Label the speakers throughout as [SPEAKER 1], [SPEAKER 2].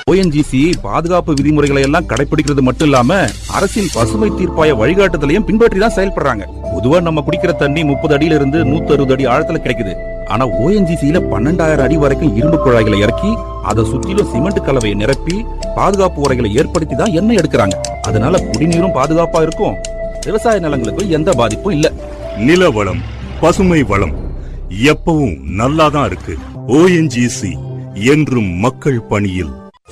[SPEAKER 1] ONGC பாதுகாப்பு விதிமுறைகளை எல்லாம் கடைபிடிக்கிறது மட்டும் இல்லாம அரசின் பசுமை தீர்ப்பாய வழிகாட்டுதலையும் பின்பற்றி தான் செயல்படுறாங்க பொதுவா நம்ம குடிக்கிற தண்ணி முப்பது அடியில இருந்து நூத்தி அறுபது அடி ஆழத்துல கிடைக்குது ஆனா ஓஎன்ஜிசியில பன்னெண்டாயிரம் அடி வரைக்கும் இரும்பு குழாய்களை இறக்கி அதை சுத்திலும் சிமெண்ட் கலவையை நிரப்பி பாதுகாப்பு உரைகளை ஏற்படுத்தி தான் எண்ணெய் எடுக்கிறாங்க அதனால குடிநீரும் பாதுகாப்பா இருக்கும் விவசாய நிலங்களுக்கும் எந்த பாதிப்பும் இல்ல
[SPEAKER 2] நில வளம் பசுமை வளம் எப்பவும் நல்லாதான் இருக்கு ஓஎன்ஜிசி என்றும் மக்கள் பணியில்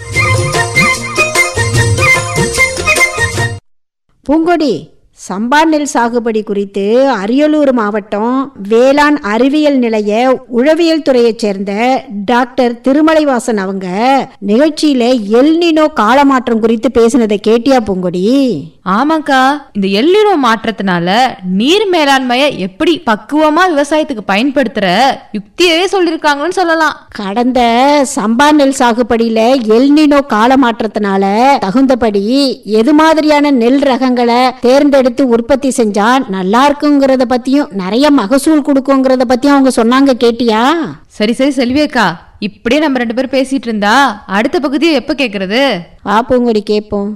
[SPEAKER 3] பூங்கொடி சம்பா நெல் சாகுபடி குறித்து அரியலூர் மாவட்டம் வேளாண் அறிவியல் நிலைய உழவியல் துறையைச் சேர்ந்த டாக்டர் திருமலைவாசன் அவங்க நிகழ்ச்சியில எல்னினோ காலமாற்றம் குறித்து பேசினதை கேட்டியா பூங்கொடி
[SPEAKER 4] ஆமாக்கா இந்த எல்லினோ மாற்றத்தினால நீர் மேலாண்மையை எப்படி பக்குவமா விவசாயத்துக்கு பயன்படுத்துற யுக்தியவே சொல்லிருக்காங்கன்னு சொல்லலாம்
[SPEAKER 3] கடந்த சம்பா நெல் சாகுபடியில எல்னினோ காலமாற்றத்தினால தகுந்தபடி எது மாதிரியான நெல் ரகங்களை தேர்ந்தெடுத்து உற்பத்தி செஞ்சா நல்லா இருக்குங்கிறத பத்தியும் நிறைய மகசூல் கொடுக்குங்கிறத பத்தியும் அவங்க சொன்னாங்க கேட்டியா
[SPEAKER 4] சரி சரி செல்வியக்கா இப்படியே நம்ம ரெண்டு பேரும் பேசிட்டு இருந்தா அடுத்த பகுதியை எப்ப கேக்குறது
[SPEAKER 3] வா பூங்கொடி கேட்போம்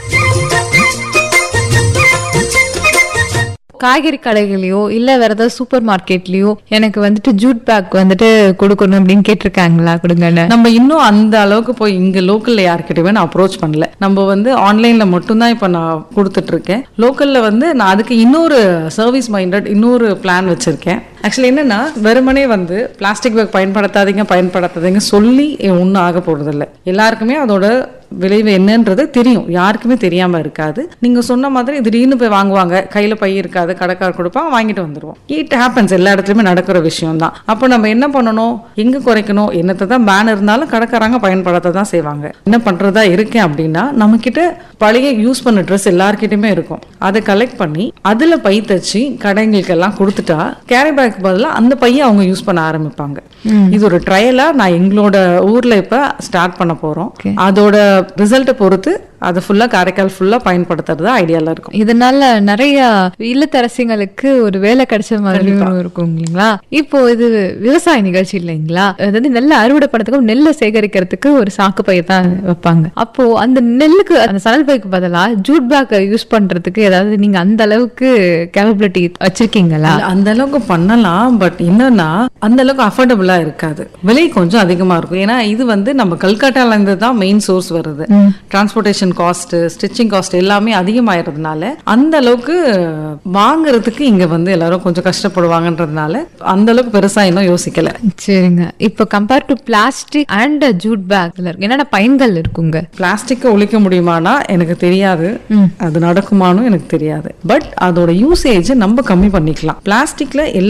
[SPEAKER 4] காய்கறி கடைகளையோ இல்ல வேற ஏதாவது சூப்பர் மார்க்கெட்லயோ எனக்கு வந்துட்டு ஜூட் பேக் வந்துட்டு கொடுக்கணும் அப்படின்னு கேட்டிருக்காங்களா கொடுங்கன்னு
[SPEAKER 5] நம்ம இன்னும் அந்த அளவுக்கு போய் இங்க லோக்கல்ல யார்கிட்டயுமே நான் அப்ரோச் பண்ணல நம்ம வந்து ஆன்லைன்ல மட்டும்தான் இப்ப நான் கொடுத்துட்டு இருக்கேன் லோக்கல்ல வந்து நான் அதுக்கு இன்னொரு சர்வீஸ் மைண்டட் இன்னொரு பிளான் வச்சிருக்கேன் ஆக்சுவலி என்னன்னா வெறுமனே வந்து பிளாஸ்டிக் பேக் பயன்படுத்தாதீங்க பயன்படுத்தாதீங்க சொல்லி ஒன்றும் ஆக போறதில்ல எல்லாருக்குமே அதோட விளைவு என்னன்றது தெரியும் யாருக்குமே தெரியாம இருக்காது நீங்க சொன்ன மாதிரி திடீர்னு போய் வாங்குவாங்க கையில பை இருக்காது கடைக்காரர் கொடுப்பான் வாங்கிட்டு வந்துருவோம் இட் ஹேப்பன்ஸ் எல்லா இடத்துலயுமே நடக்கிற விஷயம் தான் அப்போ நம்ம என்ன பண்ணணும் எங்க குறைக்கணும் என்னத்தை தான் பேன் இருந்தாலும் கடைக்காரங்க பயன்படுத்த தான் செய்வாங்க என்ன பண்றதா இருக்கேன் அப்படின்னா நம்ம கிட்ட பழைய யூஸ் பண்ண ட்ரெஸ் எல்லார்கிட்டயுமே இருக்கும் அதை கலெக்ட் பண்ணி அதுல பை தச்சு கடைங்களுக்கு எல்லாம் கொடுத்துட்டா கேரி பேக் பதிலா அந்த பையை அவங்க யூஸ் பண்ண ஆரம்பிப்பாங்க இது ஒரு ட்ரையலா நான் எங்களோட ஊர்ல இப்ப ஸ்டார்ட் பண்ண போறோம் அதோட ரிசல்ட்டை பொறுத்து அதை ஃபுல்லா காரைக்கால் ஃபுல்லா பயன்படுத்துறது ஐடியால இருக்கும்
[SPEAKER 4] இதனால நிறைய இல்லத்தரசிங்களுக்கு ஒரு வேலை கிடைச்ச மாதிரியும் இருக்கும் இல்லைங்களா இப்போ இது விவசாய நிகழ்ச்சி இல்லைங்களா அதாவது நெல்லை அறுவடை பண்ணதுக்கு நெல்லை சேகரிக்கிறதுக்கு ஒரு சாக்கு பைய தான் வைப்பாங்க அப்போ அந்த நெல்லுக்கு அந்த சணல் பைக்கு பதிலா ஜூட் பேக் யூஸ் பண்றதுக்கு ஏதாவது நீங்க அந்த அளவுக்கு கேப்பபிலிட்டி வச்சிருக்கீங்களா
[SPEAKER 5] இல்ல, அந்த அளவுக்கு பண்ணலாம் பட் என்னன்னா அந்த அளவுக்கு அஃபோர்டபுளா இருக்காது விலை கொஞ்சம் அதிகமா இருக்கும் ஏன்னா இது வந்து நம்ம கல்கட்டால இருந்து தான் மெயின் சோர்ஸ் வருது டிரான்ஸ்போர்ட்டேஷன் காஸ்ட் ஸ்டிச்சிங் காஸ்ட் எல்லாமே அதிகமாயிருந்தனால அந்த அளவுக்கு வாங்குறதுக்கு இங்க வந்து எல்லாரும் கொஞ்சம் கஷ்டப்படுவாங்கன்றதுனால அந்த அளவுக்கு பெருசா இன்னும் யோசிக்கல
[SPEAKER 4] சரிங்க இப்போ compare to plastic and jute பேக்ல இருக்கு என்னென்ன பயன்கள் இருக்குங்க
[SPEAKER 5] பிளாஸ்டிக்கை ஒழிக்க முடியுமானா எனக்கு தெரியாது அது நடக்குமானும் எனக்கு தெரியாது பட் அதோட யூசேஜ் நம்ம கம்மி பண்ணிக்கலாம் பிளாஸ்டிக்ல எல்லா